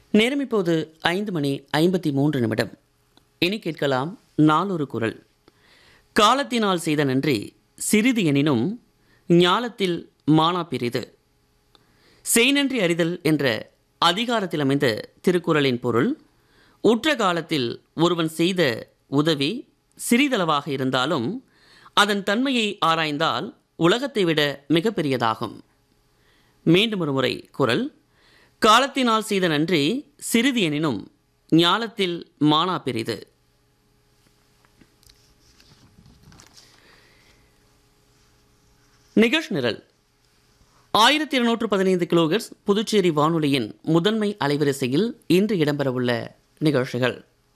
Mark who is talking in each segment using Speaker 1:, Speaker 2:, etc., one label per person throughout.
Speaker 1: நேரம் இப்போது ஐந்து மணி ஐம்பத்தி மூன்று நிமிடம் இனி கேட்கலாம் நாளொரு குரல் காலத்தினால் செய்த நன்றி சிறிது எனினும் ஞாலத்தில் மானா பெரிது செய்நன்றி அறிதல் என்ற அதிகாரத்தில் அமைந்த திருக்குறளின் பொருள் உற்ற காலத்தில் ஒருவன் செய்த உதவி சிறிதளவாக இருந்தாலும் அதன் தன்மையை ஆராய்ந்தால் உலகத்தை விட மிகப்பெரியதாகும் மீண்டும் ஒரு முறை குரல் காலத்தினால் செய்த நன்றி சிறிது எனினும் ஞாலத்தில் மானா பெரிது நிகழ்ச் நிரல் ஆயிரத்தி இருநூற்று பதினைந்து கிலோகர்ஸ் புதுச்சேரி வானொலியின் முதன்மை அலைவரிசையில் இன்று இடம்பெறவுள்ள நிகழ்ச்சிகள்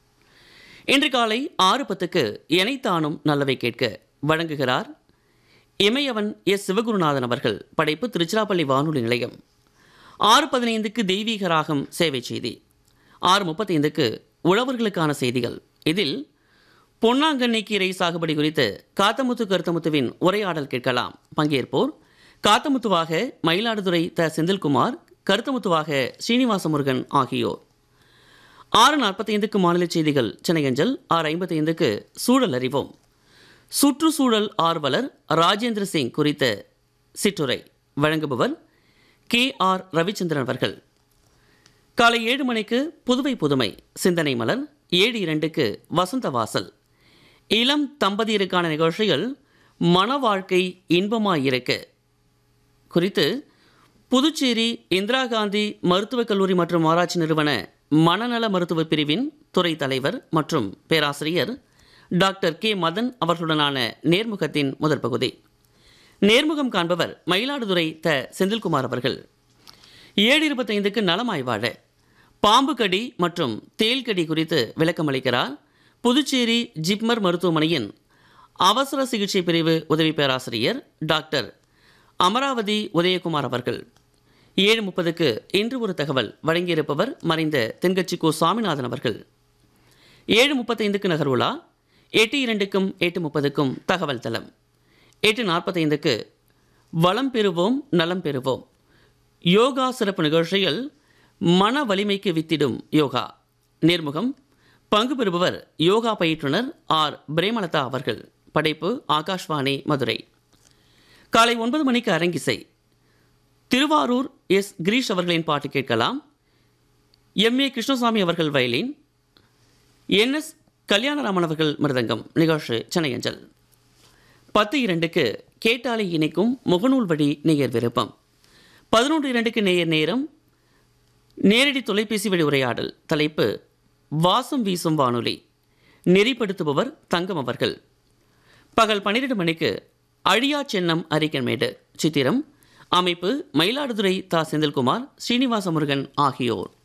Speaker 1: இன்று காலை ஆறு பத்துக்கு எனைத்தானும் நல்லவை கேட்க வழங்குகிறார் இமையவன் எஸ் சிவகுருநாதன் அவர்கள் படைப்பு திருச்சிராப்பள்ளி வானொலி நிலையம் ஆறு பதினைந்துக்கு தெய்வீக ராகம் சேவை செய்தி ஆறு முப்பத்தைந்துக்கு உழவர்களுக்கான செய்திகள் இதில் பொன்னாங்கண்ணி கீரை சாகுபடி குறித்து காத்தமுத்து கருத்தமுத்துவின் உரையாடல் கேட்கலாம் பங்கேற்போர் காத்தமுத்துவாக மயிலாடுதுறை த செந்தில்குமார் கருத்தமுத்துவாக ஸ்ரீனிவாச முருகன் ஆகியோர் ஆறு நாற்பத்தைந்துக்கு மாநில செய்திகள் சென்னை அஞ்சல் ஆறு ஐம்பத்தைந்துக்கு சூழல் அறிவோம் சுற்றுச்சூழல் ஆர்வலர் ராஜேந்திர சிங் குறித்த சிற்றுரை வழங்குபவர் கே ஆர் ரவிச்சந்திரன் அவர்கள் காலை ஏழு மணிக்கு புதுவை புதுமை சிந்தனை மலர் ஏழு இரண்டுக்கு வசந்த வாசல் இளம் தம்பதியருக்கான நிகழ்ச்சிகள் மன வாழ்க்கை இன்பமாயிருக்க குறித்து புதுச்சேரி இந்திரா காந்தி மருத்துவக் கல்லூரி மற்றும் ஆராய்ச்சி நிறுவன மனநல மருத்துவ பிரிவின் துறை தலைவர் மற்றும் பேராசிரியர் டாக்டர் கே மதன் அவர்களுடனான நேர்முகத்தின் முதற் பகுதி நேர்முகம் காண்பவர் மயிலாடுதுறை த செந்தில்குமார் அவர்கள் ஏழு இருபத்தைந்துக்கு நலமாய் வாழ பாம்பு கடி மற்றும் தேல் கடி குறித்து விளக்கமளிக்கிறார் புதுச்சேரி ஜிப்மர் மருத்துவமனையின் அவசர சிகிச்சை பிரிவு உதவி பேராசிரியர் டாக்டர் அமராவதி உதயகுமார் அவர்கள் ஏழு முப்பதுக்கு இன்று ஒரு தகவல் வழங்கியிருப்பவர் மறைந்த தென்கட்சி கோ சுவாமிநாதன் அவர்கள் ஏழு முப்பத்தைந்துக்கு நகர்வுலா எட்டு இரண்டுக்கும் எட்டு முப்பதுக்கும் தகவல் தளம் எட்டு நாற்பத்தைந்துக்கு வளம் பெறுவோம் நலம் பெறுவோம் யோகா சிறப்பு நிகழ்ச்சியில் மன வலிமைக்கு வித்திடும் யோகா நேர்முகம் பங்கு பெறுபவர் யோகா பயிற்றுனர் ஆர் பிரேமலதா அவர்கள் படைப்பு ஆகாஷ்வாணி மதுரை காலை ஒன்பது மணிக்கு அரங்கிசை திருவாரூர் எஸ் கிரீஷ் அவர்களின் பாட்டு கேட்கலாம் எம் ஏ கிருஷ்ணசாமி அவர்கள் வயலின் என் எஸ் கல்யாணராமன் அவர்கள் மிருதங்கம் நிகழ்ச்சி சென்னை அஞ்சல் பத்து இரண்டுக்கு கேட்டாலை இணைக்கும் முகநூல் வழி நேயர் விருப்பம் பதினொன்று இரண்டுக்கு நேயர் நேரம் நேரடி தொலைபேசி வழி உரையாடல் தலைப்பு வாசம் வீசும் வானொலி நெறிப்படுத்துபவர் தங்கம் அவர்கள் பகல் பன்னிரண்டு மணிக்கு அழியா சென்னம் அரிக்கன்மேடு சித்திரம் அமைப்பு மயிலாடுதுறை தா செந்தில்குமார் ஸ்ரீனிவாச முருகன் ஆகியோர்